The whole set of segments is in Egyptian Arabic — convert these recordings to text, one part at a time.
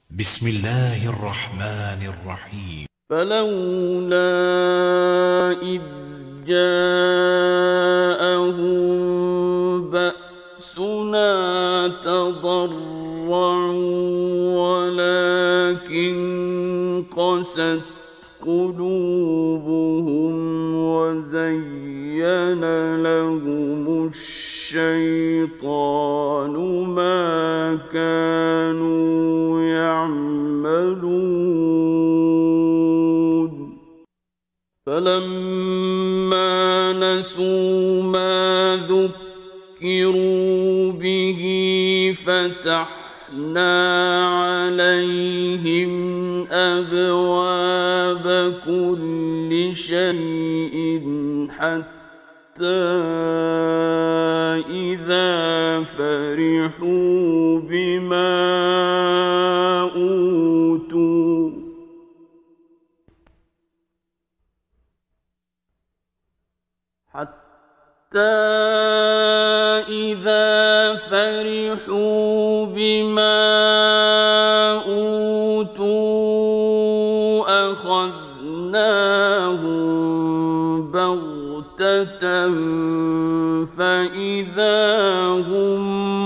بسم الله الرحمن الرحيم فلولا إذ جاءهم بأسنا تضرعوا ولكن قست قلوبهم وزين لهم الشيطان ما كانوا يعملون فلما نسوا ما ذكروا به فتحنا عليهم أبواب كل شيء حتى إذا فرحوا بما أوتوا حتى إذا فرحوا بما أوتوا أخذناهم بغتة فإذا هم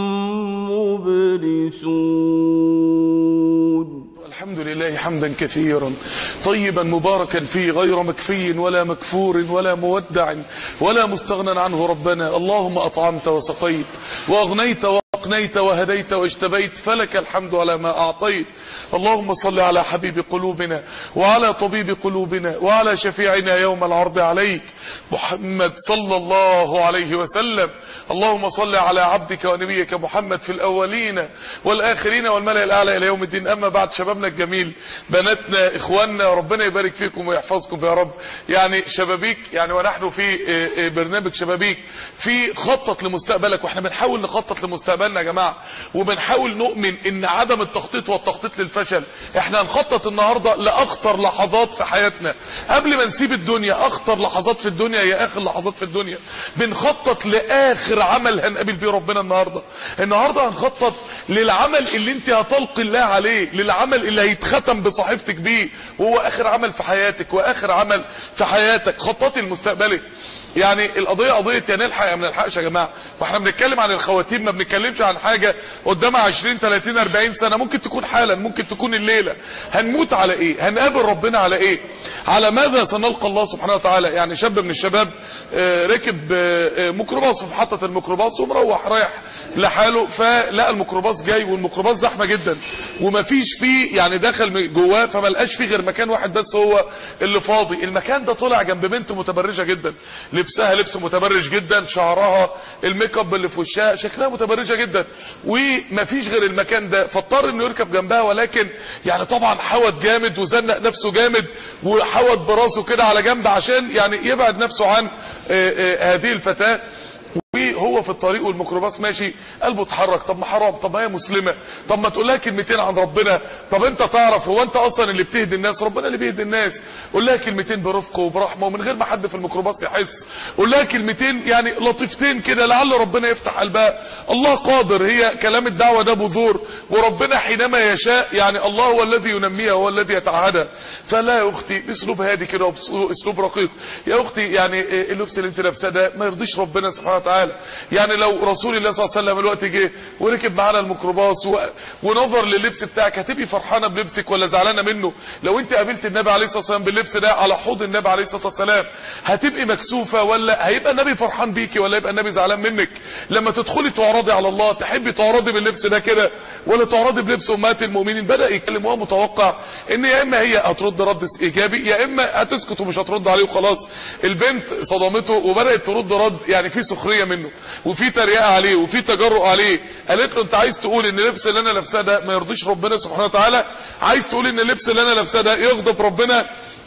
مبلسون الحمد لله حمدا كثيرا طيبا مباركا فيه غير مكفي ولا مكفور ولا مودع ولا مستغنى عنه ربنا اللهم أطعمت وسقيت وأغنيت وأقنيت وهديت واجتبيت فلك الحمد على ما أعطيت اللهم صل على حبيب قلوبنا وعلى طبيب قلوبنا وعلى شفيعنا يوم العرض عليك محمد صلى الله عليه وسلم اللهم صل على عبدك ونبيك محمد في الأولين والآخرين والملأ الأعلى إلى يوم الدين أما بعد شبابنا الجميل بناتنا إخواننا ربنا يبارك فيكم ويحفظكم يا رب يعني شبابيك يعني ونحن في برنامج شبابيك في خطط لمستقبلك واحنا بنحاول نخطط لمستقبلنا يا جماعة وبنحاول نؤمن ان عدم التخطيط والتخطيط للفشل احنا هنخطط النهاردة لأخطر لحظات في حياتنا قبل ما نسيب الدنيا أخطر لحظات في الدنيا هي آخر لحظات في الدنيا بنخطط لآخر عمل هنقابل بيه ربنا النهاردة النهاردة هنخطط للعمل اللي انت هتلقي الله عليه للعمل اللي هيتختم بصحيفتك بيه وهو آخر عمل في حياتك وآخر عمل في حياتك خططي المستقبلي يعني القضية قضية يا نلحق يا ما نلحقش يا جماعة واحنا بنتكلم عن الخواتيم ما بنتكلمش عن حاجة قدامها 20 30 40 سنة ممكن تكون حالا ممكن تكون الليلة هنموت على ايه هنقابل ربنا على ايه على ماذا سنلقى الله سبحانه وتعالى يعني شاب من الشباب آه ركب آه ميكروباص في محطة الميكروباص ومروح رايح لحاله فلقى الميكروباص جاي والميكروباص زحمة جدا ومفيش فيه يعني دخل جواه فما لقاش فيه غير مكان واحد بس هو اللي فاضي المكان ده طلع جنب بنت متبرجة جدا لبسها لبس متبرج جدا شعرها الميك اب اللي في وشها شكلها متبرجه جدا ومفيش غير المكان ده فاضطر انه يركب جنبها ولكن يعني طبعا حوت جامد وزنق نفسه جامد وحوت براسه كده على جنب عشان يعني يبعد نفسه عن آآ آآ هذه الفتاه وهو في الطريق والميكروباص ماشي قلبه اتحرك طب ما حرام طب ما هي مسلمة طب ما تقول لها كلمتين عن ربنا طب انت تعرف هو انت اصلا اللي بتهدي الناس ربنا اللي بيهدي الناس قول لها كلمتين برفق وبرحمة ومن غير ما حد في الميكروباص يحس قول لها كلمتين يعني لطيفتين كده لعل ربنا يفتح قلبها الله قادر هي كلام الدعوة ده بذور وربنا حينما يشاء يعني الله هو الذي ينميها هو الذي يتعهدها فلا يا اختي باسلوب هادي كده واسلوب رقيق يا اختي يعني اللبس اللي انت لابساه ده ما يرضيش ربنا سبحانه وتعالى يعني لو رسول الله صلى الله عليه وسلم الوقت جه وركب معانا الميكروباص و... ونظر للبس بتاعك هتبقي فرحانه بلبسك ولا زعلانه منه لو انت قابلت النبي عليه الصلاه والسلام باللبس ده على حوض النبي عليه الصلاه والسلام هتبقي مكسوفه ولا هيبقى النبي فرحان بيكي ولا يبقى النبي زعلان منك لما تدخلي تعرضي على الله تحبي تعرضي باللبس ده كده ولا تعرضي بلبس امهات المؤمنين بدا يتكلم وهو متوقع ان يا اما هي هترد رد ايجابي يا اما هتسكت ومش هترد عليه وخلاص البنت صدمته وبدات ترد رد يعني في سخريه منه وفي تريقه عليه وفي تجرؤ عليه قالت له انت عايز تقول ان اللبس اللي انا لابساه ده ما يرضيش ربنا سبحانه وتعالى عايز تقول ان اللبس اللي انا لابساه ده يغضب ربنا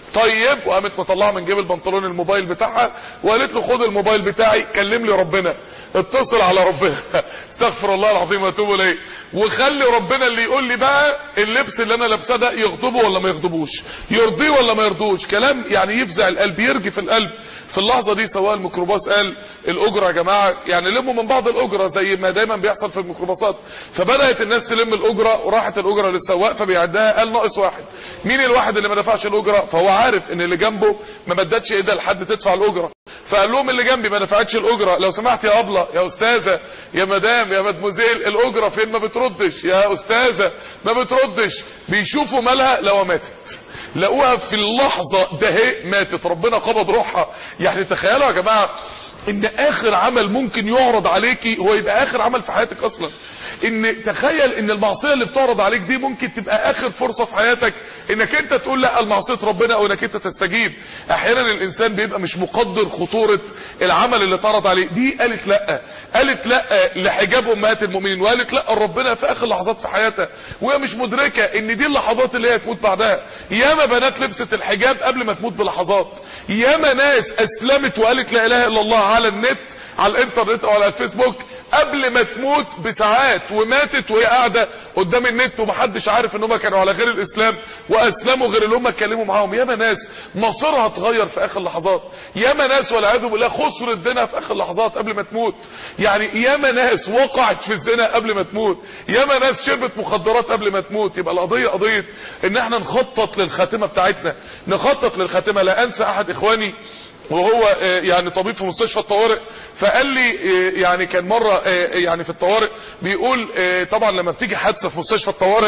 طيب وقامت مطلعه من جيب البنطلون الموبايل بتاعها وقالت له خد الموبايل بتاعي كلم لي ربنا اتصل على ربنا استغفر الله العظيم واتوب اليه وخلي ربنا اللي يقول لي بقى اللبس اللي انا لابساه ده يغضبه ولا ما يغضبوش يرضيه ولا ما يرضوش كلام يعني يفزع القلب يرجف القلب في اللحظه دي سواق الميكروباص قال الاجره يا جماعه يعني لموا من بعض الاجره زي ما دايما بيحصل في الميكروباصات فبدات الناس تلم الاجره وراحت الاجره للسواق فبيعدها قال ناقص واحد مين الواحد اللي ما دفعش الاجره فهو عارف ان اللي جنبه ما مدتش ايدها لحد تدفع الاجره فقال لهم اللي جنبي ما دفعتش الاجره لو سمحت يا ابله يا استاذه يا مدام يا مدموزيل الاجره فين ما بتردش يا استاذه ما بتردش بيشوفوا مالها لو ماتت لقوها في اللحظه ده هي ماتت ربنا قبض روحها يعني تخيلوا يا جماعه ان اخر عمل ممكن يعرض عليكي هو يبقى اخر عمل في حياتك اصلا ان تخيل ان المعصيه اللي بتعرض عليك دي ممكن تبقى اخر فرصه في حياتك انك انت تقول لا لمعصيه ربنا او انك انت تستجيب احيانا الانسان بيبقى مش مقدر خطوره العمل اللي اتعرض عليه دي قالت لا قالت لا لحجاب امهات المؤمنين وقالت لا ربنا في اخر لحظات في حياتها وهي مش مدركه ان دي اللحظات اللي هي تموت بعدها ياما بنات لبست الحجاب قبل ما تموت بلحظات ياما ناس اسلمت وقالت لا اله الا الله على النت على الانترنت او على الفيسبوك قبل ما تموت بساعات وماتت وهي قاعده قدام النت ومحدش عارف ان هم كانوا على غير الاسلام واسلموا غير اللي هم اتكلموا معاهم ياما ناس مصيرها اتغير في اخر لحظات ياما ناس والعياذ بالله خسرت دينها في اخر لحظات قبل ما تموت يعني ياما ناس وقعت في الزنا قبل ما تموت ياما ناس شربت مخدرات قبل ما تموت يبقى القضيه قضيه ان احنا نخطط للخاتمه بتاعتنا نخطط للخاتمه لا انسى احد اخواني وهو يعني طبيب في مستشفى الطوارئ فقال لي يعني كان مرة يعني في الطوارئ بيقول طبعا لما بتيجي حادثة في مستشفى الطوارئ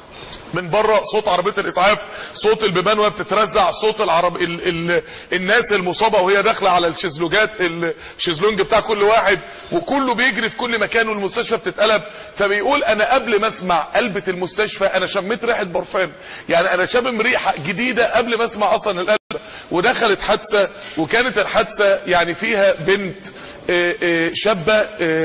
من بره صوت عربيه الاسعاف صوت البيبان وهي بتترزع صوت العرب ال ال الناس المصابه وهي داخله على الشيزلوجات الشيزلونج بتاع كل واحد وكله بيجري في كل مكان والمستشفى بتتقلب فبيقول انا قبل ما اسمع قلبه المستشفى انا شميت ريحه برفان يعني انا شامم ريحه جديده قبل ما اسمع اصلا القلب ودخلت حادثه وكانت الحادثه يعني فيها بنت شابة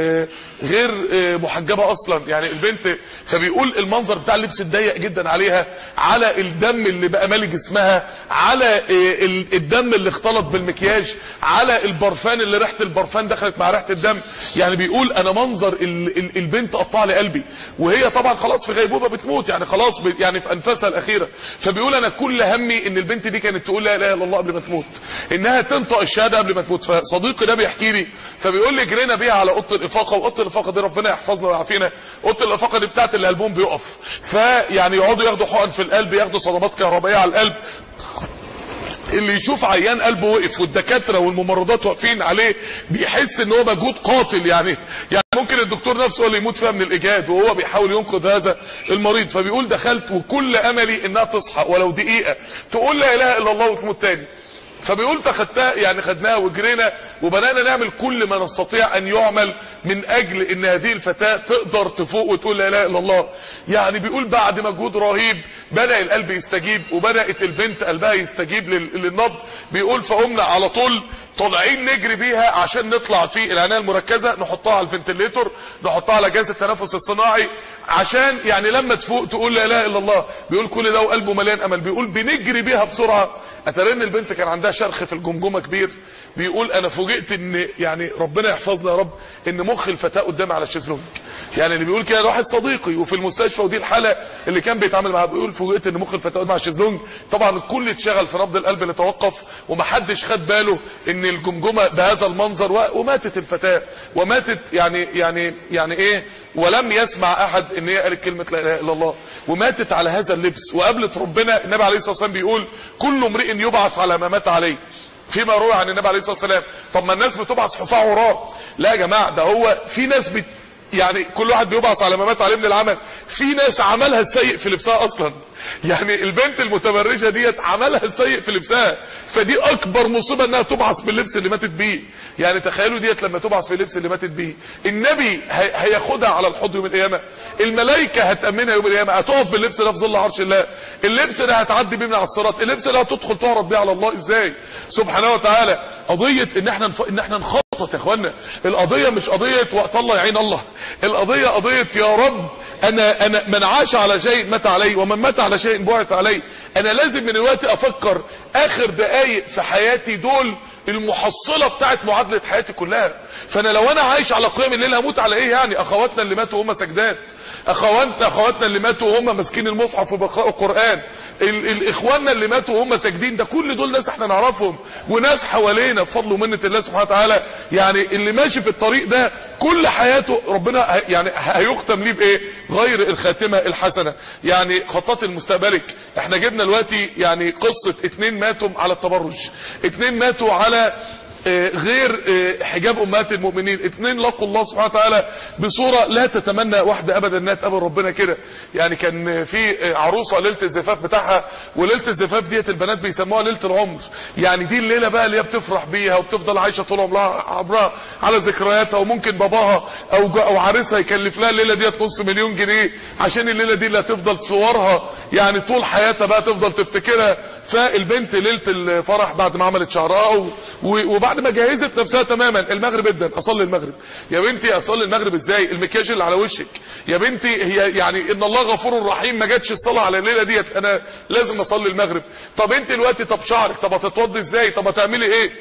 غير محجبة اصلا يعني البنت فبيقول المنظر بتاع اللبس الضيق جدا عليها على الدم اللي بقى مالي جسمها على الدم اللي اختلط بالمكياج على البرفان اللي ريحه البرفان دخلت مع ريحه الدم يعني بيقول انا منظر البنت قطع لي قلبي وهي طبعا خلاص في غيبوبه بتموت يعني خلاص يعني في انفاسها الاخيره فبيقول انا كل همي ان البنت دي كانت تقول لا اله الا الله قبل ما تموت انها تنطق الشهاده قبل ما تموت فصديقي ده بيحكي لي فبيقول لي جرينا بيها على اوضه الافاقه واوضه الافاقه دي ربنا يحفظنا ويعافينا اوضه الافاقه دي بتاعت اللي قلبهم بيقف فيعني يقعدوا ياخدوا حقن في القلب ياخدوا صدمات كهربائيه على القلب اللي يشوف عيان قلبه وقف والدكاتره والممرضات واقفين عليه بيحس ان هو مجهود قاتل يعني يعني ممكن الدكتور نفسه هو اللي يموت فيها من الاجهاد وهو بيحاول ينقذ هذا المريض فبيقول دخلت وكل املي انها تصحى ولو دقيقه تقول لا اله الا الله وتموت تاني فبيقول فخدتها يعني خدناها وجرينا وبدانا نعمل كل ما نستطيع ان يعمل من اجل ان هذه الفتاة تقدر تفوق وتقول لا اله الا الله يعني بيقول بعد مجهود رهيب بدأ القلب يستجيب وبدأت البنت قلبها يستجيب للنبض بيقول فقمنا على طول طالعين نجري بيها عشان نطلع في العنايه المركزه نحطها على الفنتليتور نحطها على جهاز التنفس الصناعي عشان يعني لما تفوق تقول لا اله الا الله بيقول كل ده وقلبه مليان امل بيقول بنجري بيها بسرعه اتاري ان البنت كان عندها شرخ في الجمجمه كبير بيقول انا فوجئت ان يعني ربنا يحفظنا يا رب ان مخ الفتاه قدامي على الشيزلونج يعني اللي بيقول كده واحد صديقي وفي المستشفى ودي الحاله اللي كان بيتعامل معاها بيقول فوجئت ان مخ الفتاه قدامي على الشيزلونج طبعا الكل اتشغل في نبض القلب اللي توقف ومحدش خد باله ان الجمجمه بهذا المنظر وماتت الفتاه وماتت يعني يعني يعني ايه ولم يسمع احد ان هي قالت كلمه لا اله الا الله وماتت على هذا اللبس وقابلت ربنا النبي عليه الصلاه والسلام بيقول كل امرئ يبعث على ما مات عليه فيما روى عن النبي عليه الصلاه والسلام طب ما الناس بتبعث حفاة عراة لا يا جماعه ده هو في ناس بت يعني كل واحد بيبعث على ما مات عليه من العمل في ناس عملها السيء في لبسها اصلا يعني البنت المتبرجه ديت عملها السيء في لبسها فدي اكبر مصيبه انها تبعث باللبس اللي ماتت بيه يعني تخيلوا ديت لما تبعث في اللبس اللي ماتت بيه النبي هياخدها على الحوض يوم القيامه الملائكه هتامنها يوم القيامه هتقف باللبس ده في ظل عرش الله اللبس ده هتعدي بيه من على الصراط اللبس ده هتدخل تعرض بيه على الله ازاي سبحانه وتعالى قضيه ان احنا نف... ان احنا نخطط يا اخوانا القضيه مش قضيه وقت الله يعين الله القضيه قضيه يا رب انا انا من عاش على شيء مات عليه ومن مات على شيء بعث عليه انا لازم من الوقت افكر اخر دقايق في حياتي دول المحصلة بتاعت معادلة حياتي كلها فانا لو انا عايش على قيام الليل هموت على ايه يعني اخواتنا اللي ماتوا هم سجدات اخواتنا اخواتنا اللي ماتوا وهم ماسكين المصحف وبيقرأوا القران ال- الاخواننا اللي ماتوا وهم ساجدين ده كل دول ناس احنا نعرفهم وناس حوالينا بفضل ومنه الله سبحانه وتعالى يعني اللي ماشي في الطريق ده كل حياته ربنا ه- يعني هيختم ليه بايه غير الخاتمه الحسنه يعني خطات المستقبلك احنا جبنا دلوقتي يعني قصه اتنين ماتوا على التبرج اتنين ماتوا على آه، غير آه، حجاب امهات المؤمنين اتنين لقوا الله سبحانه وتعالى بصورة لا تتمنى واحدة ابدا انها تقابل ربنا كده يعني كان في آه، عروسة ليلة الزفاف بتاعها وليلة الزفاف ديت البنات بيسموها ليلة العمر يعني دي الليلة بقى اللي هي بتفرح بيها وبتفضل عايشة طول عمرها عمرها على ذكرياتها وممكن باباها او ج- او عريسها يكلف لها الليلة ديت نص مليون جنيه عشان الليلة دي اللي هتفضل صورها يعني طول حياتها بقى تفضل تفتكرها فالبنت ليلة الفرح بعد ما عملت شعرها و- و- وبعد ما جهزت نفسها تماما المغرب ادن اصلي المغرب يا بنتي اصلي المغرب ازاي المكياج اللي على وشك يا بنتي هي يعني ان الله غفور رحيم ما جاتش الصلاه على الليله ديت انا لازم اصلي المغرب طب انت دلوقتي طب شعرك طب هتتوضي ازاي طب هتعملي ايه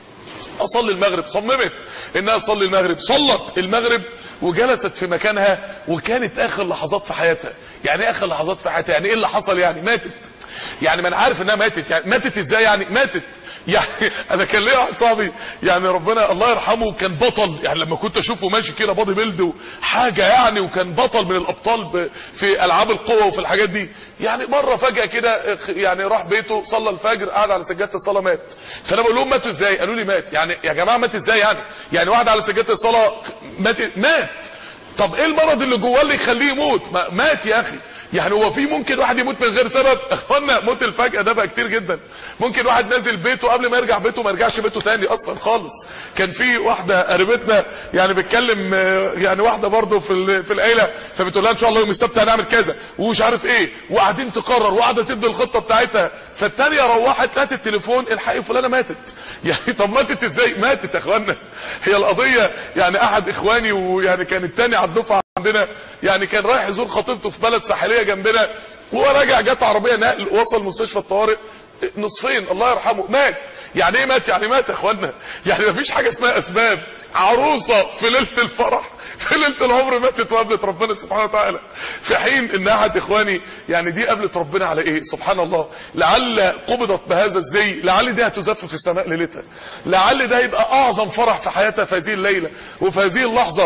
اصلي المغرب صممت انها تصلي المغرب صلت المغرب وجلست في مكانها وكانت اخر لحظات في حياتها يعني ايه اخر لحظات في حياتها يعني ايه اللي حصل يعني ماتت يعني ما انا عارف انها ماتت يعني ماتت ازاي يعني ماتت يعني انا كان ليا واحد صاحبي يعني ربنا الله يرحمه كان بطل يعني لما كنت اشوفه ماشي كده بادي بيلد حاجه يعني وكان بطل من الابطال ب- في العاب القوه وفي الحاجات دي يعني مره فجاه كده يعني راح بيته صلى الفجر قعد على سجاده الصلاه مات فانا بقول لهم ماتوا ازاي قالوا لي مات يعني يا جماعه مات ازاي يعني يعني واحد على سجاده الصلاه مات مات طب ايه المرض اللي جواه اللي يخليه يموت ما مات يا اخي يعني هو في ممكن واحد يموت من غير سبب اخوانا موت الفجأة ده بقى كتير جدا ممكن واحد نازل بيته قبل ما يرجع بيته ما يرجعش بيته تاني اصلا خالص كان في واحدة قريبتنا يعني بتكلم آه، يعني واحدة برضه في ال- في العيلة فبتقول لها ان شاء الله يوم السبت هنعمل كذا ومش عارف ايه وقاعدين تقرر وقاعدة تدي الخطة بتاعتها فالتانية روحت لقت التليفون الحقيقة فلانة ماتت يعني طب ماتت ازاي ماتت يا اخوانا هي القضية يعني احد اخواني ويعني كان التاني على الدفعة عندنا يعني كان رايح يزور خطيبته في بلد ساحليه جنبنا وهو راجع جت عربيه نقل وصل مستشفى الطوارئ نصفين الله يرحمه مات يعني ايه مات يعني مات يا اخوانا يعني مفيش حاجه اسمها اسباب عروسه في ليله الفرح في ليله العمر ماتت وقابلت ربنا سبحانه وتعالى في حين ان احد اخواني يعني دي قابلت ربنا على ايه سبحان الله لعل قبضت بهذا الزي لعل دي هتزف في السماء ليلتها لعل ده يبقى اعظم فرح في حياتها في هذه الليله وفي هذه اللحظه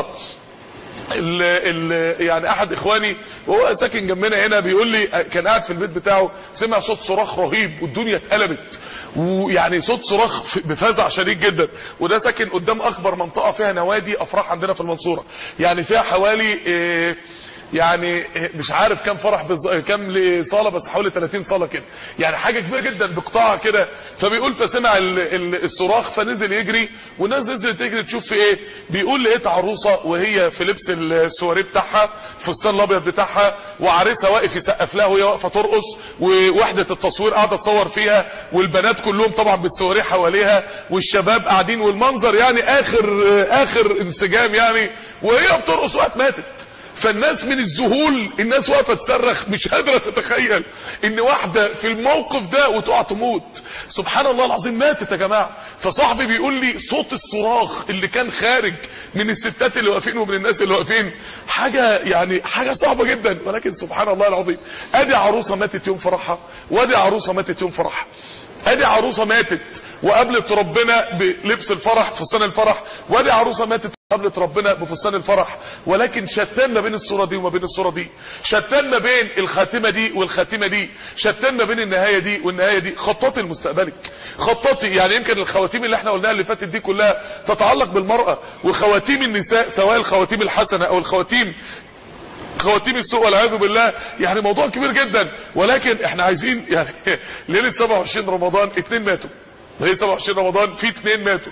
ال ال يعني احد اخواني وهو ساكن جنبنا هنا بيقول لي كان قاعد في البيت بتاعه سمع صوت صراخ رهيب والدنيا اتقلبت ويعني صوت صراخ في- بفزع شديد جدا وده ساكن قدام اكبر منطقه فيها نوادي افراح عندنا في المنصوره يعني فيها حوالي إيه يعني مش عارف كام فرح بز... كام صاله بس حوالي 30 صاله كده يعني حاجه كبيره جدا بقطاع كده فبيقول فسمع ال... ال... الصراخ فنزل يجري والناس نزلت تجري تشوف في ايه بيقول لقيت عروسه وهي في لبس السواريه بتاعها الفستان الابيض بتاعها وعريسها واقف يسقف لها وهي واقفه ترقص ووحده التصوير قاعده تصور فيها والبنات كلهم طبعا بالسواريه حواليها والشباب قاعدين والمنظر يعني اخر اخر انسجام يعني وهي بترقص وقت ماتت فالناس من الذهول الناس واقفه تصرخ مش قادره تتخيل ان واحده في الموقف ده وتقع تموت سبحان الله العظيم ماتت يا جماعه فصاحبي بيقول لي صوت الصراخ اللي كان خارج من الستات اللي واقفين ومن الناس اللي واقفين حاجه يعني حاجه صعبه جدا ولكن سبحان الله العظيم ادي عروسه ماتت يوم فرحها وادي عروسه ماتت يوم فرحها ادي عروسه ماتت وقابلت ربنا بلبس الفرح فستان الفرح وادي عروسه ماتت قابلت ربنا بفستان الفرح ولكن شتان ما بين الصوره دي وما بين الصوره دي شتان ما بين الخاتمه دي والخاتمه دي شتان ما بين النهايه دي والنهايه دي خطاطي المستقبلك خطاطي يعني يمكن الخواتيم اللي احنا قلناها اللي فاتت دي كلها تتعلق بالمراه وخواتيم النساء سواء الخواتيم الحسنه او الخواتيم خواتيم السوء والعياذ بالله يعني موضوع كبير جدا ولكن احنا عايزين يعني ليله 27 رمضان اتنين ماتوا ليله 27 رمضان في اتنين ماتوا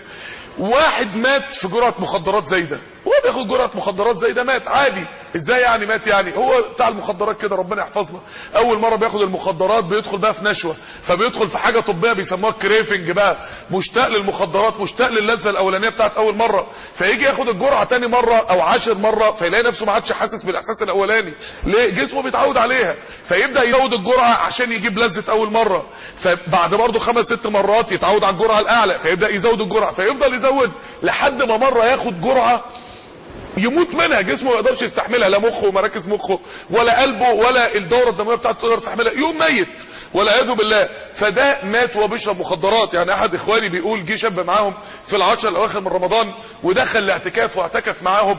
واحد مات في جرعه مخدرات زايده هو بياخد جرعه مخدرات زايده مات عادي ازاي يعني مات يعني هو بتاع المخدرات كده ربنا يحفظنا اول مره بياخد المخدرات بيدخل بقى في نشوه فبيدخل في حاجه طبيه بيسموها كريفنج بقى مشتاق للمخدرات مشتاق للذه الاولانيه بتاعت اول مره فيجي ياخد الجرعه تاني مره او عاشر مره فيلاقي نفسه ما عادش حاسس بالاحساس الاولاني ليه جسمه بيتعود عليها فيبدا يزود الجرعه عشان يجيب لذه اول مره فبعد برضه خمس ست مرات يتعود على الجرعه الاعلى فيبدا يزود الجرعه فيفضل يزود لحد ما مره ياخد جرعه يموت منها جسمه ما يقدرش يستحملها لا مخه ومراكز مخه ولا قلبه ولا الدوره الدمويه بتاعته تقدر تستحملها يوم ميت والعياذ بالله فده مات وهو بيشرب مخدرات يعني احد اخواني بيقول جه شاب معاهم في العشر الاواخر من رمضان ودخل الاعتكاف واعتكف معاهم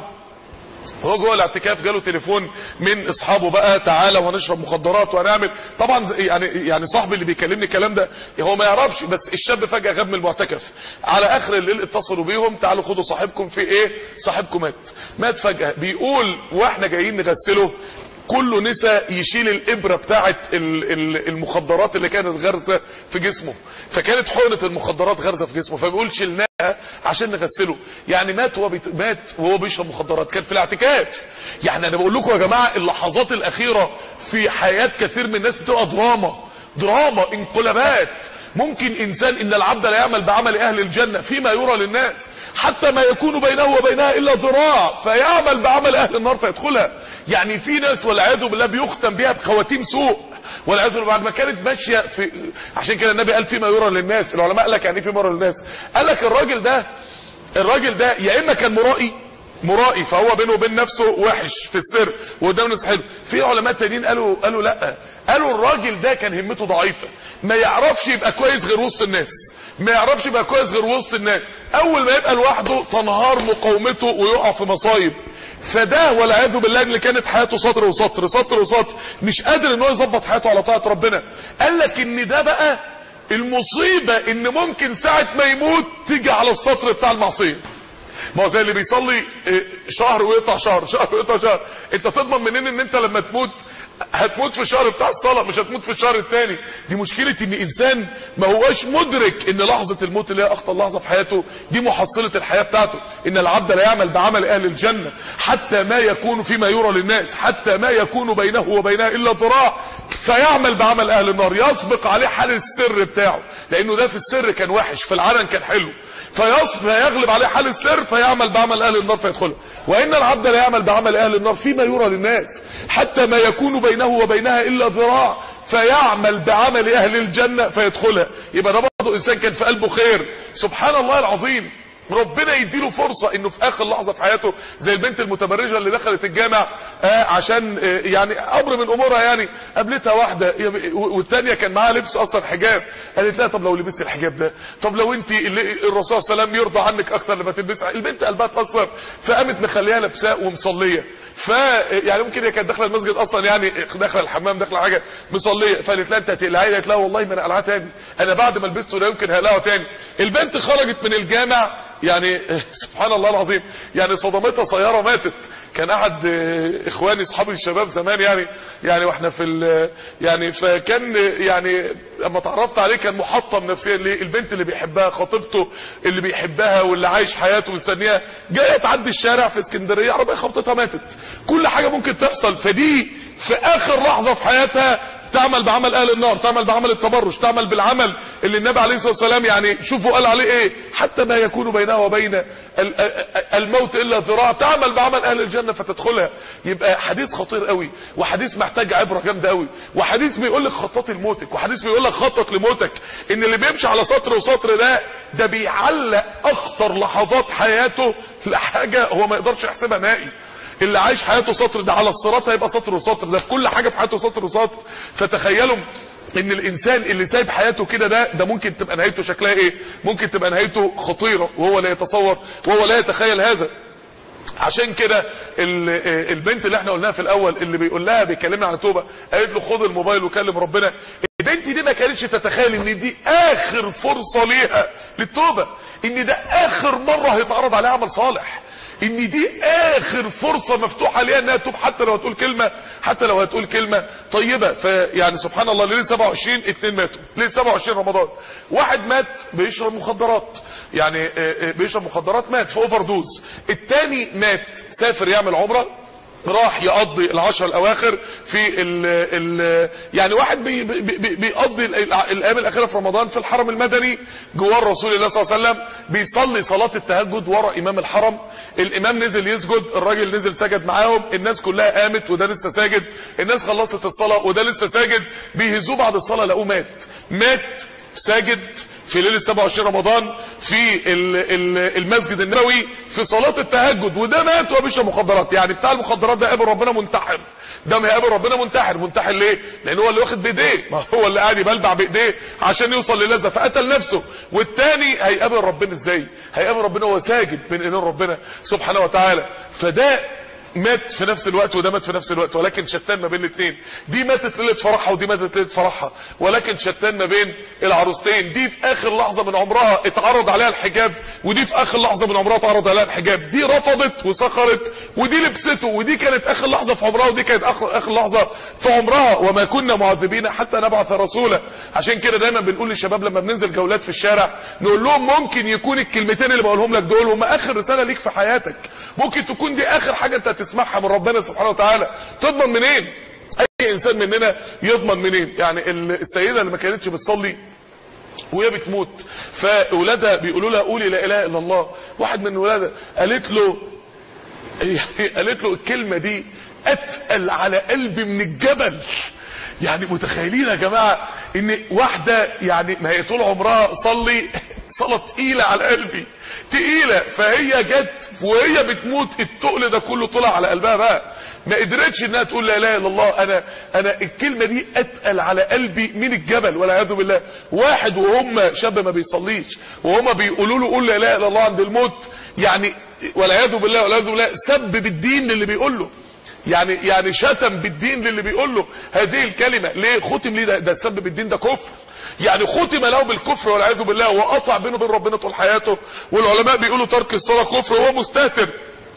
هو جوه الاعتكاف جاله تليفون من اصحابه بقى تعالى وهنشرب مخدرات وهنعمل طبعا يعني يعني صاحبي اللي بيكلمني الكلام ده هو ما يعرفش بس الشاب فجاه غاب من المعتكف على اخر الليل اتصلوا بيهم تعالوا خدوا صاحبكم في ايه صاحبكم مات مات فجاه بيقول واحنا جايين نغسله كله نسى يشيل الابره بتاعه ال- ال- المخدرات اللي كانت غارزه في جسمه فكانت حقنه المخدرات غارزه في جسمه فبيقول شلناها عشان نغسله يعني مات وهو بيت... مات وهو بيشرب مخدرات كان في الاعتكاف يعني انا بقول لكم يا جماعه اللحظات الاخيره في حياه كثير من الناس بتبقى دراما دراما انقلابات ممكن انسان ان العبد لا يعمل بعمل اهل الجنه فيما يرى للناس حتى ما يكون بينه وبينها الا ذراع فيعمل بعمل اهل النار فيدخلها يعني في ناس والعياذ بالله بيختم بيها بخواتيم سوء والعياذ بالله بعد ما كانت ماشيه في عشان كده النبي قال فيما يرى للناس العلماء قال لك يعني ايه فيما يرى للناس قال لك الراجل ده الراجل ده يا اما كان مرائي مرائي فهو بينه وبين نفسه وحش في السر وقدام الناس حلو في علماء تانيين قالوا قالوا لا قالوا الراجل ده كان همته ضعيفه ما يعرفش يبقى كويس غير وسط الناس ما يعرفش يبقى كويس غير وسط الناس اول ما يبقى لوحده تنهار مقاومته ويقع في مصايب فده والعياذ بالله اللي كانت حياته سطر وسطر سطر وسطر مش قادر ان هو يظبط حياته على طاعه ربنا قال لك ان ده بقى المصيبه ان ممكن ساعه ما يموت تيجي على السطر بتاع المعصيه ما هو زي اللي بيصلي اه، شهر ويقطع شهر شهر ويقطع شهر انت تضمن منين ان انت لما تموت هتموت في الشهر بتاع الصلاة مش هتموت في الشهر الثاني دي مشكلة ان انسان ما هوش مدرك ان لحظة الموت اللي هي اخطر لحظة في حياته دي محصلة الحياة بتاعته ان العبد لا يعمل بعمل اهل الجنة حتى ما يكون فيما يرى للناس حتى ما يكون بينه وبينها الا ذراع فيعمل بعمل اهل النار يسبق عليه حال السر بتاعه لانه ده في السر كان وحش في العلن كان حلو فيص- فيغلب عليه حال السر فيعمل بعمل اهل النار فيدخلها وان العبد لا يعمل بعمل اهل النار فيما يرى للناس حتى ما يكون بينه وبينها الا ذراع فيعمل بعمل اهل الجنه فيدخلها يبقى ده برضه انسان كان في قلبه خير سبحان الله العظيم ربنا يديله فرصة انه في اخر لحظة في حياته زي البنت المتبرجة اللي دخلت الجامع آه عشان آه يعني امر من امورها يعني قابلتها واحدة يا- والتانية كان معاها لبس اصلا حجاب قالت لها طب لو لبست الحجاب ده طب لو انت اللي الرسول صلى الله عليه وسلم يرضى عنك اكتر لما تلبسها البنت قلبها اتأثر فقامت مخليها لابساه ومصلية ف يعني ممكن هي كانت داخله المسجد اصلا يعني داخله الحمام داخله حاجه مصليه فقالت لها انت هتقلعيه قالت لها والله ما انا قلعاه تاني انا بعد ما لبسته لا يمكن هقلعه تاني البنت خرجت من الجامع يعني سبحان الله العظيم يعني صدمتها سياره ماتت كان احد آه، اخواني اصحابي الشباب زمان يعني يعني واحنا في ال- يعني فكان يعني لما تعرفت عليه كان محطم نفسيا ليه البنت اللي بيحبها خطيبته اللي بيحبها واللي عايش حياته مستنيها جايه تعدي الشارع في اسكندريه عربيه خبطتها ماتت كل حاجه ممكن تحصل فدي في اخر لحظه في حياتها تعمل بعمل اهل النار تعمل بعمل التبرج تعمل بالعمل اللي النبي عليه الصلاه والسلام يعني شوفوا قال عليه ايه حتى ما يكون بينها وبين ال- ال- الموت الا ذراع تعمل بعمل اهل الجنه فتدخلها يبقى حديث خطير قوي وحديث محتاج عبره جامده قوي وحديث بيقول لك خطط لموتك وحديث بيقول لك خطط لموتك ان اللي بيمشي على سطر وسطر ده ده بيعلق اخطر لحظات حياته لحاجه هو ما يقدرش يحسبها نهائي اللي عايش حياته سطر ده على الصراط هيبقى سطر وسطر ده في كل حاجه في حياته سطر وسطر فتخيلوا ان الانسان اللي سايب حياته كده ده ده ممكن تبقى نهايته شكلها ايه ممكن تبقى نهايته خطيره وهو لا يتصور وهو لا يتخيل هذا عشان كده ال- آه، البنت اللي احنا قلناها في الاول اللي بيقول لها بيكلمنا عن توبه قالت له خد الموبايل وكلم ربنا البنت دي ما كانتش تتخيل ان دي اخر فرصه ليها للتوبه ان ده اخر مره هيتعرض عليها عمل صالح ان دي اخر فرصه مفتوحه ليها انها تتوب حتى لو هتقول كلمه حتى لو هتقول كلمه طيبه فيعني سبحان الله ليله 27 اتنين ماتوا ليله 27 رمضان واحد مات بيشرب مخدرات يعني آه، آه، بيشرب مخدرات مات في اوفر دوز التاني مات سافر يعمل عمره راح يقضي العشر الاواخر في ال ال يعني واحد بي بي بي بيقضي ال- الايام الاخيره في رمضان في الحرم المدني جوار رسول الله صلى الله عليه وسلم بيصلي صلاه التهجد ورا امام الحرم الامام نزل يسجد الراجل نزل سجد معاهم الناس كلها قامت وده لسه ساجد الناس خلصت الصلاه وده لسه ساجد بيهزوه بعد الصلاه لقوه مات مات ساجد في ليله 27 رمضان في ال- ال- المسجد النبوي في صلاه التهجد وده مات وهو بيشرب مخدرات يعني بتاع المخدرات ده قابل ربنا منتحر ده ما يقابل ربنا منتحر منتحر ليه لان هو اللي واخد بايديه ما هو اللي قاعد يبلبع بايديه عشان يوصل للذة فقتل نفسه والتاني هيقابل ربنا ازاي هيقابل ربنا وهو ساجد بين ايدين ربنا سبحانه وتعالى فده مات في نفس الوقت وده مات في نفس الوقت ولكن شتان ما بين الاثنين دي ماتت ليله فرحها ودي ماتت ليله فرحها ولكن شتان ما بين العروستين دي في اخر لحظه من عمرها اتعرض عليها الحجاب ودي في اخر لحظه من عمرها اتعرض عليها الحجاب دي رفضت وسخرت ودي لبسته ودي كانت اخر لحظه في عمرها ودي كانت اخر اخر لحظه في عمرها وما كنا معذبين حتى نبعث رسولا عشان كده دايما بنقول للشباب لما بننزل جولات في الشارع نقول لهم ممكن يكون الكلمتين اللي بقولهم لك دول هم اخر رساله ليك في حياتك ممكن تكون دي اخر حاجه انت هتسمعها من ربنا سبحانه وتعالى تضمن منين اي انسان مننا يضمن منين يعني ال- السيده اللي ما كانتش بتصلي وهي بتموت فاولادها بيقولوا لها قولي لا اله الا الله واحد من ولادها قالت له يعني قالت له الكلمه دي اتقل على قلبي من الجبل يعني متخيلين يا جماعه ان واحده يعني ما هي طول عمرها صلي صلاه تقيله على قلبي تقيله فهي جت وهي بتموت التقل ده كله طلع على قلبها بقى ما قدرتش انها تقول لا اله الا الله انا انا الكلمه دي اتقل على قلبي من الجبل والعياذ بالله واحد وهم شاب ما بيصليش وهم بيقولوا له قول لا اله الا الله عند الموت يعني والعياذ بالله والعياذ بالله سب بالدين للي بيقول له يعني يعني شتم بالدين للي بيقول له هذه الكلمه ليه ختم ليه ده, ده السب بالدين ده كفر يعني ختم له بالكفر والعياذ بالله وقطع بينه وبين ربنا طول حياته والعلماء بيقولوا ترك الصلاه كفر وهو مستهتر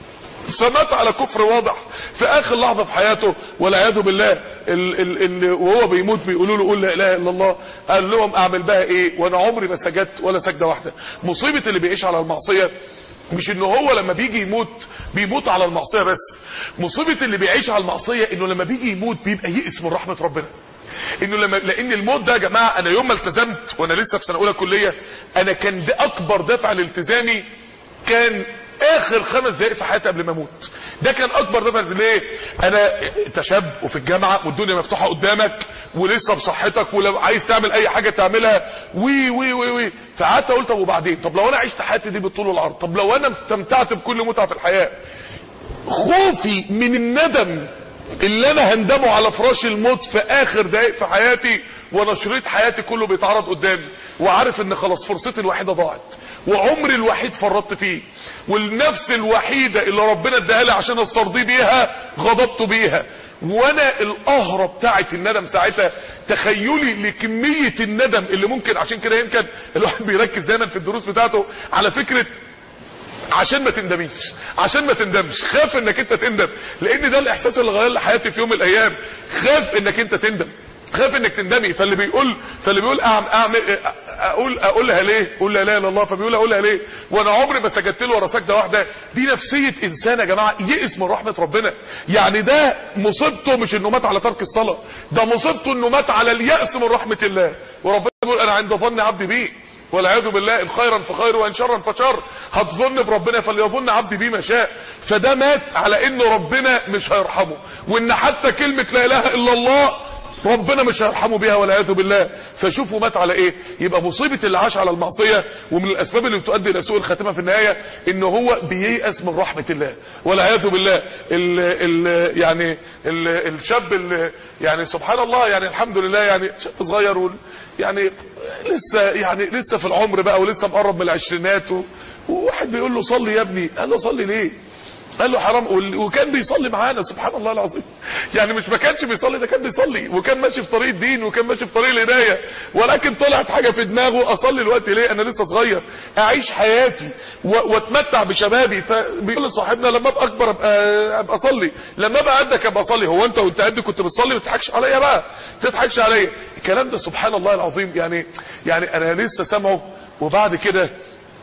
فمات على كفر واضح في اخر لحظه في حياته والعياذ بالله ال ال ال وهو بيموت بيقولوا له قول لا اله الا الله قال لهم اعمل بها ايه وانا عمري ما سجدت ولا سجده واحده مصيبه اللي بيعيش على المعصيه مش ان هو لما بيجي يموت بيموت على المعصيه بس مصيبه اللي بيعيش على المعصيه انه لما بيجي يموت بيبقى يئس من رحمه ربنا انه لما لان الموت ده يا جماعه انا يوم ما التزمت وانا لسه في سنه اولى كليه انا كان ده اكبر دافع لالتزامي كان اخر خمس دقائق في حياتي قبل ما اموت ده كان اكبر دافع ليه انا انت شاب وفي الجامعه والدنيا مفتوحه قدامك ولسه بصحتك ولو عايز تعمل اي حاجه تعملها وي وي وي وي فقعدت اقول طب وبعدين طب لو انا عشت حياتي دي بالطول والعرض طب لو انا استمتعت بكل متعه في الحياه خوفي من الندم اللي انا هندمه على فراش الموت في اخر دقايق في حياتي وانا شريط حياتي كله بيتعرض قدامي وعارف ان خلاص فرصتي الوحيده ضاعت وعمري الوحيد فرطت فيه والنفس الوحيده اللي ربنا اداها لي عشان استرضيه بيها غضبت بيها وانا القهره بتاعت الندم ساعتها تخيلي لكميه الندم اللي ممكن عشان كده يمكن الواحد بيركز دايما في الدروس بتاعته على فكره عشان ما تندميش عشان ما تندمش خاف انك انت تندم لان ده الاحساس اللي غير لي حياتي في يوم من الايام خاف انك انت تندم خاف انك تندمي فاللي بيقول فاللي بيقول أعم اعمل اقول اقولها ليه قول لا اله الا الله فبيقول اقولها ليه وانا عمري ما سجدت له ورا سجده واحده دي نفسيه انسان يا جماعه يئس من رحمه ربنا يعني ده مصيبته مش انه مات على ترك الصلاه ده مصيبته انه مات على الياس من رحمه الله وربنا بيقول انا عند ظن عبدي بي والعياذ بالله ان خيرا فخير وان شرا فشر هتظن بربنا فليظن عبدي بيه ما شاء فده مات على ان ربنا مش هيرحمه وان حتى كلمه لا اله الا الله ربنا مش هيرحمه بيها والعياذ بالله فشوفوا مات على ايه يبقى مصيبه اللي عاش على المعصيه ومن الاسباب اللي بتؤدي الى سوء الخاتمه في النهايه ان هو بييأس من رحمه الله والعياذ بالله ال ال يعني ال الشاب اللي يعني سبحان الله يعني الحمد لله يعني شاب صغير وال- يعني لسه يعني لسه في العمر بقى ولسه مقرب من العشرينات و- وواحد بيقول له صلي يا ابني قال له صلي ليه قال له حرام وال- وكان بيصلي معانا سبحان الله العظيم يعني مش ما كانش بيصلي ده كان بيصلي وكان ماشي في طريق الدين وكان ماشي في طريق الهدايه ولكن طلعت حاجه في دماغه اصلي الوقت ليه انا لسه صغير اعيش حياتي و- واتمتع بشبابي فبيقول لصاحبنا لما ابقى اكبر ابقى ابقى اصلي لما ابقى قدك ابقى اصلي هو انت وانت قد كنت بتصلي ما تضحكش عليا بقى ما تضحكش عليا الكلام ده سبحان الله العظيم يعني يعني انا لسه سامعه وبعد كده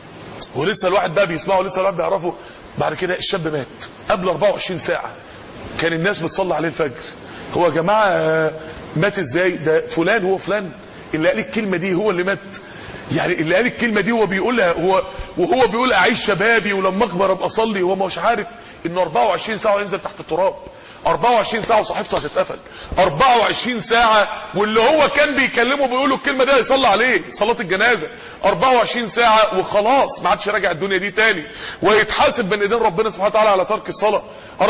ولسه الواحد بقى بيسمعه ولسه الواحد بيعرفه بعد كده الشاب مات قبل 24 ساعة كان الناس بتصلي عليه الفجر هو يا جماعة آه، مات ازاي ده فلان هو فلان اللي قال الكلمة دي هو اللي مات يعني اللي قال الكلمة دي هو بيقولها هو وهو بيقول اعيش شبابي ولما اكبر ابقى اصلي هو مش عارف انه 24 ساعة ينزل تحت التراب 24 ساعة وصحيفته هتتقفل 24 ساعة واللي هو كان بيكلمه بيقول له الكلمة دي هيصلي عليه صلاة الجنازة 24 ساعة وخلاص ما عادش راجع الدنيا دي تاني ويتحاسب بين ايدين ربنا سبحانه وتعالى على ترك الصلاة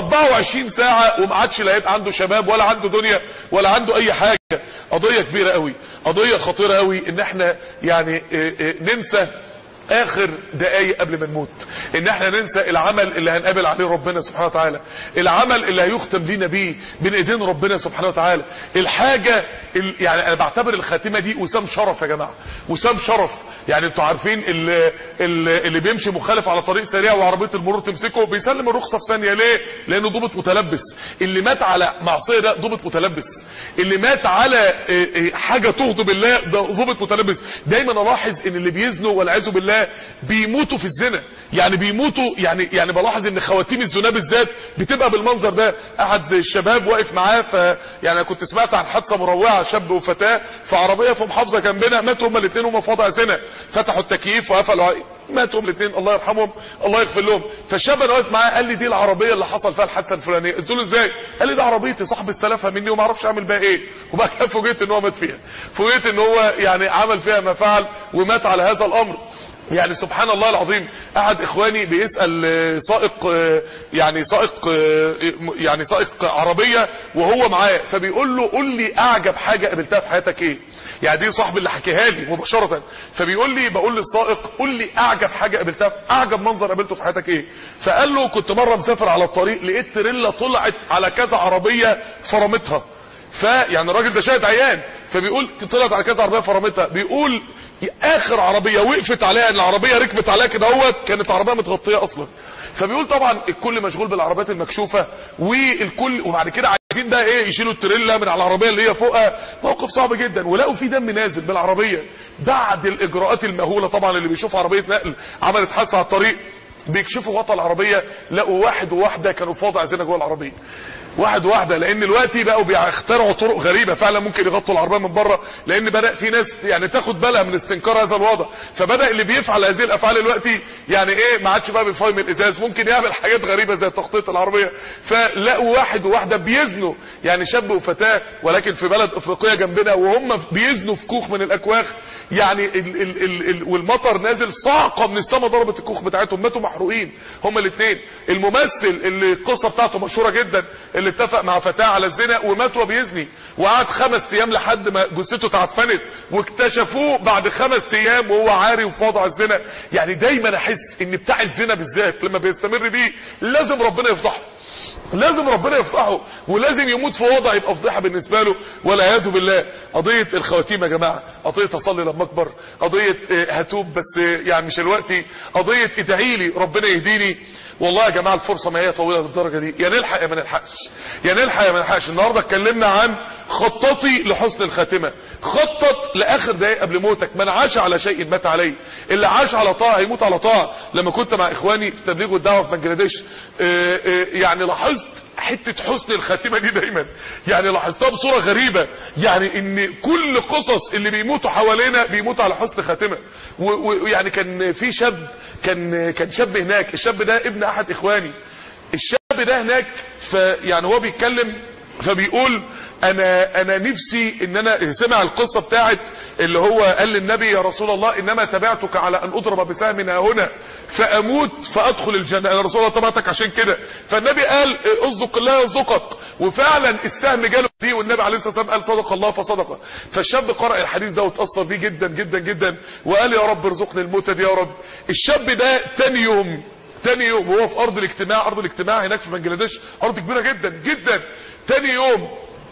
24 ساعة وما عادش لا يبقى عنده شباب ولا عنده دنيا ولا عنده اي حاجة قضية كبيرة قوي قضية خطيرة قوي ان احنا يعني اه اه ننسى اخر دقايق قبل ما نموت ان احنا ننسى العمل اللي هنقابل عليه ربنا سبحانه وتعالى العمل اللي هيختم لينا بيه بين ايدين ربنا سبحانه وتعالى الحاجة ال- يعني انا بعتبر الخاتمة دي وسام شرف يا جماعة وسام شرف يعني انتوا عارفين اللي, اللي بيمشي مخالف على طريق سريع وعربية المرور تمسكه بيسلم الرخصة في ثانية ليه لانه ضابط متلبس اللي مات على معصية ده ضابط متلبس اللي مات على اه، اه، حاجة تغضب الله ده ضابط متلبس دايما الاحظ ان اللي بيزنوا والعياذ بالله بيموتوا في الزنا يعني بيموتوا يعني يعني بلاحظ ان خواتيم الزنا بالذات بتبقى بالمنظر ده احد الشباب واقف معاه ف يعني انا كنت سمعت عن حادثه مروعه شاب وفتاه في عربيه في محافظه جنبنا ماتوا هما الاثنين هما في وضع زنا فتحوا التكييف وقفلوا ع- ماتوا هما الاثنين الله يرحمهم الله يغفر لهم فالشاب انا واقف معاه قال لي دي العربيه اللي حصل فيها الحادثه الفلانيه قلت له ازاي قال لي ده عربيتي صاحبي استلفها مني وما اعرفش اعمل بيها ايه وبعد كده فوجئت ان هو مات فيها فوجئت ان هو يعني عمل فيها ما فعل ومات على هذا الامر يعني سبحان الله العظيم احد اخواني بيسأل آه، سائق آه، يعني سائق آه، يعني سائق عربية وهو معاه فبيقول له قول لي اعجب حاجة قابلتها في حياتك ايه يعني دي صاحبي اللي حكيها لي مباشرة فبيقول لي بقول للسائق قول لي اعجب حاجة قابلتها اعجب منظر قابلته في حياتك ايه فقال له كنت مرة مسافر على الطريق لقيت تريلا طلعت على كذا عربية فرمتها فيعني الراجل ده شاهد عيان فبيقول طلعت على كذا عربيه فرمتها بيقول اخر عربيه وقفت عليها ان العربيه ركبت عليها كده اهوت كانت عربيه متغطيه اصلا فبيقول طبعا الكل مشغول بالعربيات المكشوفه والكل وبعد كده عايزين بقى ايه يشيلوا التريلا من على العربيه اللي هي فوقها موقف صعب جدا ولقوا في دم نازل بالعربيه بعد الاجراءات المهوله طبعا اللي بيشوف عربيه نقل عملت حادثه على الطريق بيكشفوا غطا العربيه لقوا واحد وواحده كانوا في وضع زنا جوه العربيه واحد واحده لان دلوقتي بقوا بيخترعوا طرق غريبه فعلا ممكن يغطوا العربيه من بره لان بدا في ناس يعني تاخد بالها من استنكار هذا الوضع فبدا اللي بيفعل هذه الافعال دلوقتي يعني ايه ما عادش بقى بيفاهم الازاز ممكن يعمل حاجات غريبه زي تخطيط العربيه فلقوا واحد وواحده بيزنوا يعني شاب وفتاه ولكن في بلد افريقيه جنبنا وهم بيزنوا في كوخ من الاكواخ يعني ال ال ال ال والمطر نازل صاعقه من السماء ضربت الكوخ بتاعتهم ماتوا محروقين هما الاثنين الممثل اللي القصه بتاعته مشهوره جدا اللي اتفق مع فتاه على الزنا ومات وهو بيزني وقعد خمس ايام لحد ما جثته تعفنت واكتشفوه بعد خمس ايام وهو عاري وفي وضع الزنا يعني دايما احس ان بتاع الزنا بالذات لما بيستمر بيه لازم ربنا يفضحه لازم ربنا يفضحه ولازم يموت في وضع يبقى فضيحه بالنسبه له والعياذ بالله قضيه الخواتيم يا جماعه قضيه اصلي لما اكبر قضيه آه، هتوب بس آه، يعني مش الوقت قضيه ادعي لي ربنا يهديني والله يا جماعه الفرصه ما هي طويله للدرجه دي يا نلحق يا ما نلحقش يا نلحق يا ما نلحقش النهارده اتكلمنا عن خططي لحسن الخاتمه خطط لاخر دقايق قبل موتك من عاش على شيء مات عليه اللي عاش على طاعه هيموت على طاعه لما كنت مع اخواني في تبليغ الدعوه في بنجلاديش آه، آه، يعني لاحظت حتة حسن الخاتمة دي دايما يعني لاحظتها بصورة غريبة يعني ان كل قصص اللي بيموتوا حوالينا بيموتوا على حسن خاتمة و- ويعني كان في شاب كان كان شاب هناك الشاب ده ابن احد اخواني الشاب ده هناك فيعني هو بيتكلم فبيقول انا انا نفسي ان انا سمع القصة بتاعت اللي هو قال للنبي يا رسول الله انما تبعتك على ان اضرب بسهم ها هنا فاموت فادخل الجنة انا رسول الله تبعتك عشان كده فالنبي قال اصدق الله يصدقك وفعلا السهم جاله دي والنبي عليه الصلاة والسلام قال صدق الله فصدقه فالشاب قرأ الحديث ده وتأثر بيه جدا جدا جدا وقال يا رب ارزقني الموتة دي يا رب الشاب ده تاني يوم تاني يوم هو في ارض الاجتماع ارض الاجتماع هناك في بنجلاديش ارض كبيرة جدا جدا تاني يوم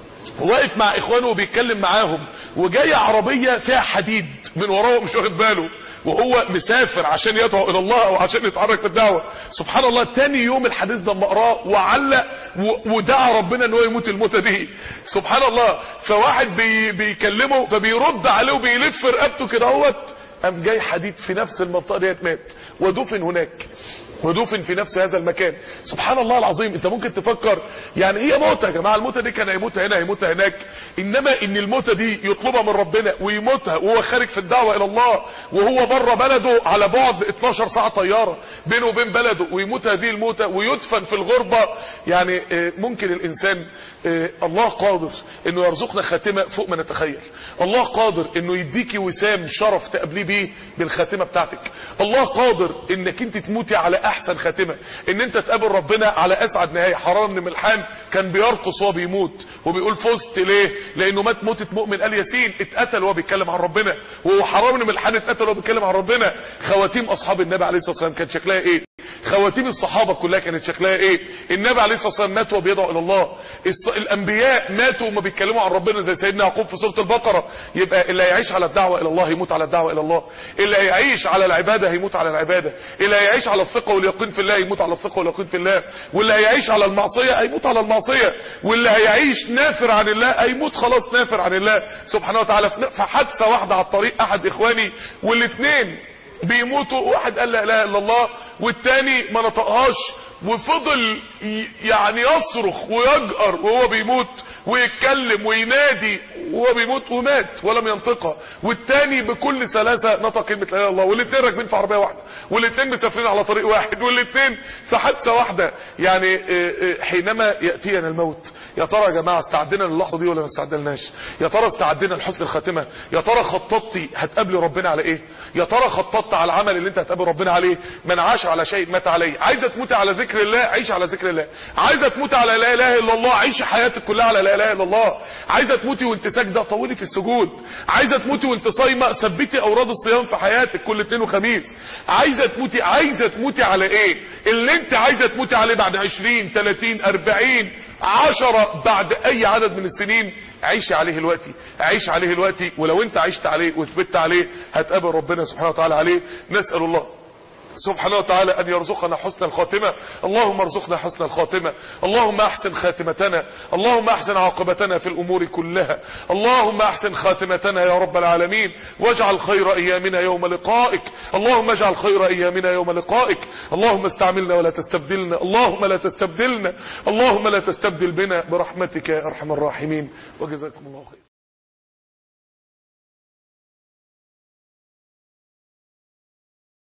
واقف مع اخوانه وبيتكلم معاهم وجاي عربية فيها حديد من وراه مش واخد باله وهو مسافر عشان يدعو الى الله او عشان يتحرك في الدعوة سبحان الله تاني يوم الحديث ده لما قراه وعلق و- ودعا ربنا ان هو يموت الموتة دي سبحان الله فواحد بي بيكلمه فبيرد عليه وبيلف رقبته كده اهوت قام جاي حديد في نفس المنطقة ديت مات ودفن هناك ودفن في نفس هذا المكان سبحان الله العظيم انت ممكن تفكر يعني هي موتة يا جماعة الموتة دي كان هيموتها هنا هيموتها هناك انما ان الموتة دي يطلبها من ربنا ويموتها وهو خارج في الدعوة الى الله وهو بره بلده على بعد 12 ساعة طيارة بينه وبين بلده ويموت هذه الموتة ويدفن في الغربة يعني آه، ممكن الانسان آه، الله قادر انه يرزقنا خاتمة فوق ما نتخيل الله قادر انه يديكي وسام شرف تقابليه بيه بالخاتمة بتاعتك الله قادر انك انت تموتي على احسن خاتمة ان انت تقابل ربنا على اسعد نهاية حرام بن ملحان كان بيرقص وهو بيموت وبيقول فزت ليه لانه مات موتة مؤمن قال ياسين اتقتل وهو بيتكلم عن ربنا وهو حرام بن ملحان اتقتل وهو بيتكلم عن ربنا خواتيم اصحاب النبي عليه الصلاة والسلام كان شكلها ايه خواتيم الصحابة كلها كانت شكلها ايه النبي عليه الصلاة والسلام مات وهو بيدعو الى الله الص- الانبياء ماتوا وما بيتكلموا عن ربنا زي سيدنا يعقوب في سورة البقرة يبقى اللي هيعيش على الدعوة الى الله يموت على الدعوة الى الله اللي هيعيش على العبادة هيموت على العبادة اللي هيعيش على الثقة واليقين في الله يموت على الثقة واليقين في الله واللي هيعيش على المعصية هيموت على المعصية واللي هيعيش نافر عن الله هيموت خلاص نافر عن الله سبحانه وتعالى في في حادثة واحدة على الطريق احد اخواني والاثنين بيموتوا واحد قال لا اله الا الله والتاني ما نطقهاش وفضل ي- يعني يصرخ ويجأر وهو بيموت ويتكلم وينادي وهو بيموت ومات ولم ينطقها والتاني بكل سلاسة نطق كلمة لا اله الا الله والاثنين راكبين في عربية واحدة والاثنين مسافرين على طريق واحد والاثنين في حادثة واحدة يعني آه، آه، حينما يأتينا الموت يا ترى يا جماعة استعدنا للحظة دي ولا ما استعدلناش يا ترى استعدنا لحسن الخاتمة يا ترى خططتي هتقابلي ربنا على ايه يا ترى خططت على العمل اللي انت هتقابل ربنا عليه من عاش على شيء مات عليه عايزه تموتي على ذكر الله عيش على ذكر الله عايزه تموتي على لا اله الا الله عيش حياتك كلها على لا اله الا الله عايزه تموتي وانت ساجده طولي في السجود عايزه تموتي وانت صايمه ثبتي اوراد الصيام في حياتك كل اثنين وخميس عايزه تموتي عايزه تموتي على ايه اللي انت عايزه تموتي عليه بعد 20 30 40 عشرة بعد اي عدد من السنين عيش عليه الوقتي عيش عليه الوقتي ولو انت عشت عليه وثبت عليه هتقابل ربنا سبحانه وتعالى عليه نسأل الله سبحانه وتعالى أن يرزقنا حسن الخاتمة اللهم ارزقنا حسن الخاتمة اللهم أحسن خاتمتنا اللهم أحسن عاقبتنا في الأمور كلها اللهم أحسن خاتمتنا يا رب العالمين واجعل خير أيامنا يوم لقائك اللهم اجعل خير أيامنا يوم لقائك اللهم استعملنا ولا تستبدلنا اللهم لا تستبدلنا اللهم لا تستبدل بنا برحمتك يا أرحم الراحمين وجزاكم الله خير